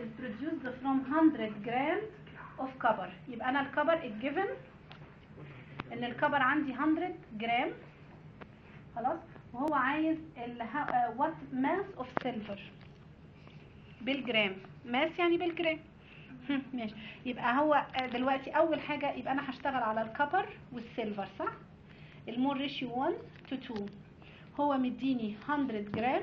is produced from 100 grams of copper يبقى انا الكبر الجيفن ان الكبر عندي 100 جرام خلاص وهو عايز وات ماس اوف سيلفر بالجرام ماس يعني بالجرام هم، ماشي يبقى هو آه، دلوقتي اول حاجه يبقى انا هشتغل على الكبر والسيلفر صح المول ريشيو 1 تو 2 هو مديني 100 جرام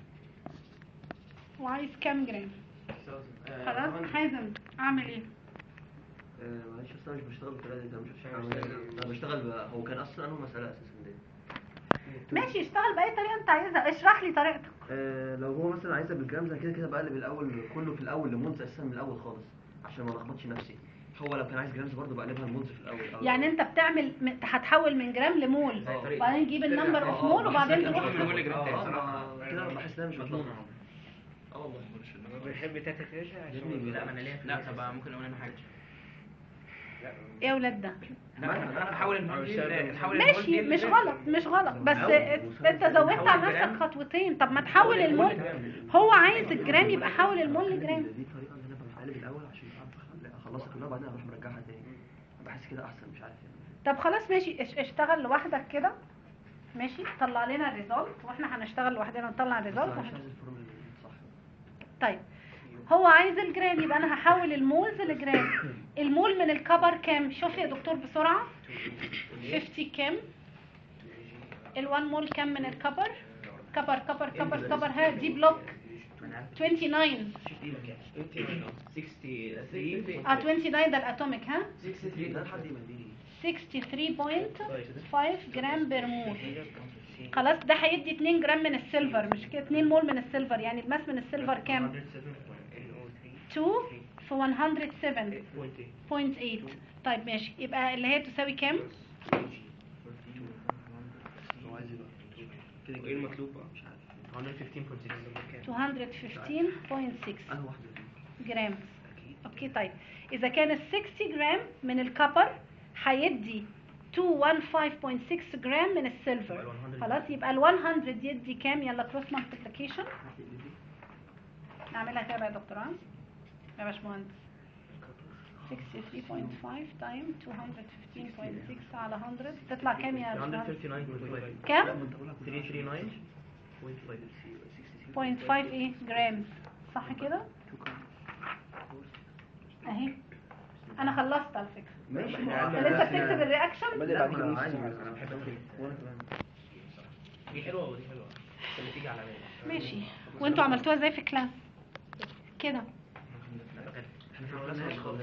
وعايز كام جرام خلاص حازم اعمل ايه آه، معلش اصل انا مش بشتغل بالطريقه دي ده مش حاجه عمليه انا بشتغل ب... هو كان اصلا انه مساله اساسا دي ماشي اشتغل باي طريقه انت عايزها اشرح لي طريقتك آه، لو هو مثلا عايزها بالجرام زي كده كده بقلب الاول كله في الاول لمونز اساسا من الاول خالص عشان ما الخبطش نفسي هو لو كان عايز جرامز برضه بقلبها لمونز في الاول أول يعني انت بتعمل م- هتحول من جرام لمول آه. وبعدين تجيب النمبر اوف مول وبعدين تروح اه مول جرام تاني. آه، كده بحس ان انا مش مطلوب اه والله بيحب تاتا تيشا يا ابني لا ما انا ليا لا طب ممكن اقول انا حاجه ايه يا ولاد ده لا انا بحاول المول دي بحاول ماشي مش غلط مش غلط بس انت زودت على نفسك خطوتين طب ما تحول المول هو عايز الجرام يبقى حول المول لجرام دي الطريقه اللي انا بقلب الاول عشان اعرف اخلصها كلها وبعدين اروح مرجعها تاني بحس كده احسن مش عارف يعني طب خلاص ماشي اش- اشتغل لوحدك كده ماشي طلع لنا الريزلت واحنا هنشتغل لوحدنا نطلع بس الريزلت أنا مش وهن- عايز الفورمولا الصح طيب هو عايز الجرام يبقى انا هحول المولز لجرام المول من الكبر كام شوف يا دكتور بسرعة 50 كام ال1 مول كام من الكبر كبر كبر كبر كبر ها دي بلوك 29 اه 29 ده الاتوميك ها 63 ده حد يمديني 63.5 جرام بير مول خلاص ده هيدي 2 جرام من السيلفر مش كده 2 مول من السيلفر يعني الماس من السيلفر كام 2 في 107.8 طيب ماشي يبقى اللي هي تساوي كام هو عايز يبقى كده ايه كده المطلوب بقى؟ مش عارف 115.6 215.6 انا واحده جرام اوكي طيب اذا كان ال 60 جرام من الكبر هيدي 215.6 جرام من السيلفر خلاص يبقى ال 100 يدي كام يلا كروس مالتيبليكيشن نعملها كده بقى يا دكتور ها يا باشمهندس 63.5 تايم 215.6 على 100 تطلع كام يا باشمهندس 139.5 كام 339.5 0.5 ايه جرام صح كده اهي انا خلصت على فكره ماشي انت لسه بتكتب الرياكشن لا ما انا عايز انا بحب وانا كمان دي حلوه ودي حلوه اللي تيجي على بالي ماشي وانتوا عملتوها ازاي في كلاس كده احنا في الكلاس مش خالص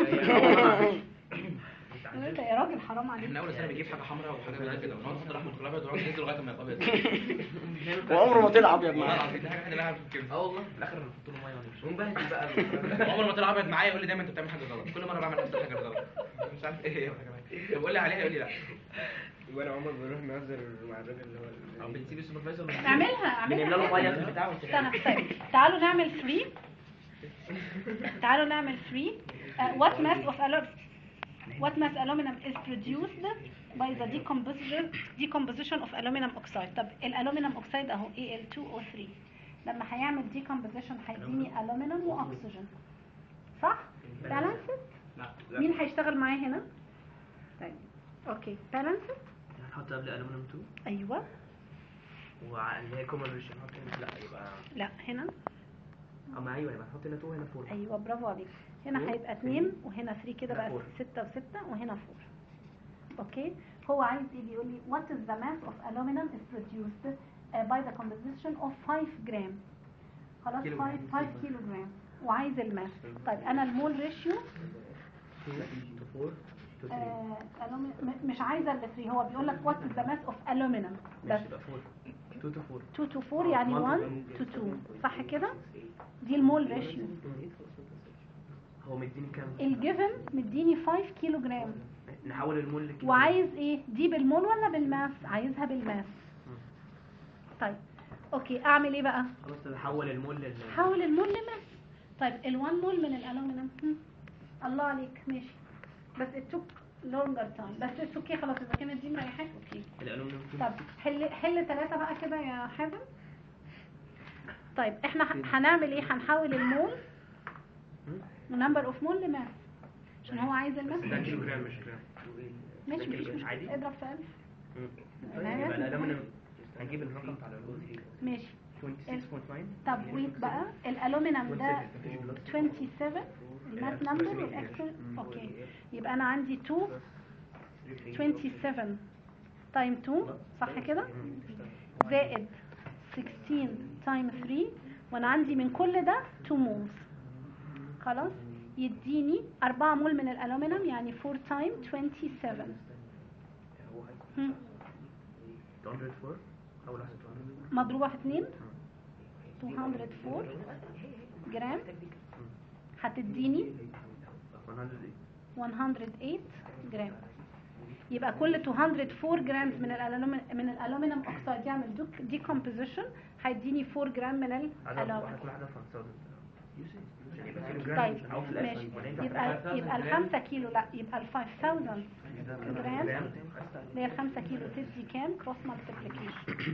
انت يا راجل حرام عليك احنا اول سنه بنجيب حاجه حمراء وحاجه زي كده ونقعد نحط الاحمر في الابيض ونقعد ننزل لغايه ما يبقى ابيض وعمره ما طلع ابيض والله معاه العظيم دي حاجه احنا لها في الكلمه اه والله في الاخر بنحط له ميه ونمشي ونبهدل بقى عمر ما طلع ابيض معايا يقول لي دايما انت بتعمل حاجه غلط كل مره بعمل نفس الحاجه غلط مش عارف ايه هي الحاجه طب قول لي عليها يقول لي لا وانا عمر بنروح نهزر مع الراجل اللي هو او بتسيب السوبرفايزر اعملها بنملى له ميه في اعملها البتاع استنى طيب تعالوا نعمل 3 تعالوا نعمل 3 uh, what mass of aluminum what mass aluminum is produced by the decomposition decomposition of aluminum oxide طب الالومنيوم اوكسيد اهو Al2O3 لما هيعمل decomposition هيديني aluminum واكسجين صح بالانسد مين هيشتغل معايا هنا طيب اوكي بالانسد هنحط قبل الومنيوم 2 ايوه واللي هي كومن ريشن نحط هنا لا يبقى لا هنا اما ايوه يبقى نحط هنا 2 هنا 4 ايوه برافو عليك هنا فور، هيبقى 2 وهنا 3 كده هنا بقى فور. 6 و6 وهنا 4 اوكي هو عايز ايه بيقول لي what is the mass of aluminum is produced uh, by the composition of 5 جرام خلاص كيلو 5 جرام. 5 كيلو جرام وعايز الماس طيب انا المول ريشيو 2 to 4 to 3 آه aluminum- م- مش عايزه ال 3 هو بيقول لك what is the mass of aluminum بس ماشي يبقى 4 2 to 4 2 to 4 يعني 1 to 2 صح كده دي المول ريشيو هو مديني كام؟ الجيفن مديني 5 كيلو جرام نحول المول لكيلو وعايز ايه دي بالمول ولا بالماس عايزها بالماس طيب اوكي اعمل ايه بقى خلاص نحول المول لل حول المول لماس طيب ال1 مول من الالومنيوم هم، الله عليك ماشي بس it took longer time بس it's okay خلاص اذا كانت دي مريحاك اوكي الالومنيوم طب حل حل ثلاثة بقى كده يا حازم طيب احنا ه- هنعمل ايه هنحول المول نمبر اوف مول لماس عشان هو عايز ده الماس كيلو جرام مش جرام ماشي مفيش مشكله عادي؟ اضرب في 1000 مم. لا، يبقى لازم. الالومنيوم هنجيب الرقم بتاع الالومنيوم ماشي 26.9 طب ويت بقى الالومنيوم ده 27 الماس نمبر والاكسل اوكي يبقى انا عندي 2 27 تايم 2 صح كده زائد 16 تايم 3 وانا عندي من كل ده 2 مولز خلاص يديني 4 مول من الالومنيوم يعني 4 تايم 27 هم. 204 اول واحده 204 مضروبة في 2 204 جرام هتديني 108 جرام يبقى كل 204 جرام من الالومنيوم من الالومنيوم اوكسيد يعمل ديكومبوزيشن هيديني 4 جرام من عدد الالومنيوم واحد كل واحده 5000 يبقى كيلو جرام طيب او في ماشي الاخر يبقى يبقى ال 5 كيلو لا يبقى ال 5000 جرام اللي هي ال 5 كيلو تدي كام كروس مالتيبليكيشن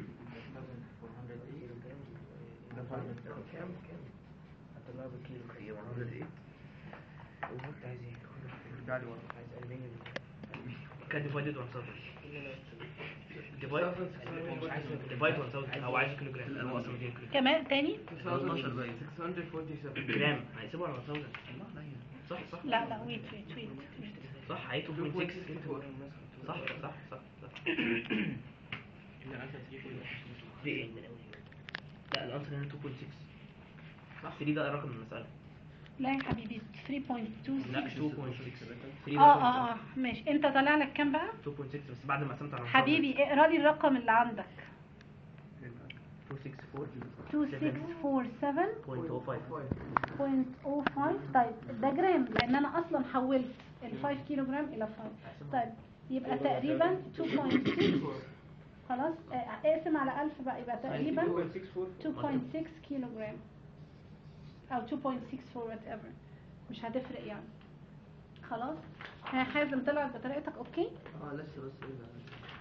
كان ديفايدد 1000 ديفايد ديفايد 1000 هو عايز كيلو جرام هو اصلا 200 كيلو كمان تاني 12 باين جرام هيسيبه على 1000 صح صح لا لا ويت ويت ويت صح هي 2.6 صح صح صح صح دي ايه لا الانسر هنا 2.6 صح 3 ده رقم المسألة لا يا حبيبي 3.26 لا 2.6 3 اه اه اه ماشي انت طالع لك كام بقى 2.6 بس بعد ما قسمت على حبيبي اقرا لي الرقم اللي عندك 264 2647 0.05 0.05 طيب ده جرام لان انا اصلا حولت ال 5 كيلو جرام الى 5 طيب يبقى تقريبا 2.6 خلاص آه، اقسم على 1000 بقى يبقى تقريبا 2.6 كيلو جرام او 2.64 وات ايفر مش هتفرق يعني خلاص ها حازم طلعت بطريقتك اوكي اه لسه بس ايه ده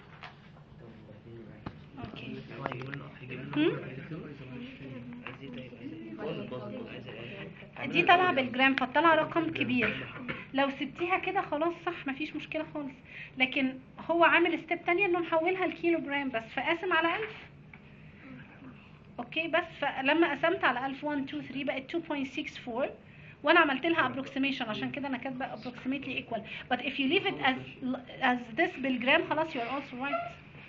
اوكي هو هيجيب لنا هيجيب هم؟ لنا دي طالعه بالجرام فطلع رقم كبير لو سبتيها كده خلاص صح مفيش مشكله خالص لكن هو عامل ستيب تانية انه محولها لكيلو جرام بس فقاسم على 1000 اوكي بس فلما قسمت على 1000 1 2 3 بقت 2.64 وانا عملت لها approximation عشان كده انا كاتبه approximately equal but if you leave it as as this بالجرام خلاص you are also right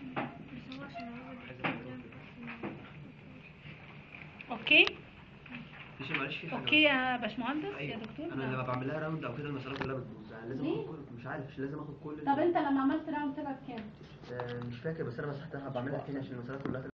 اوكي مش معلش في حاجه اوكي يا باشمهندس يا أيوة. دكتور انا لما بعمل لها راوند او كده المسألة كلها بتبوظ يعني لازم ليه؟ اخد كل مش عارف مش لازم اخد كل طب انت لما عملت راوند طلعت كام آه، مش فاكر بس انا مسحتها بعملها تاني عشان المسألة كلها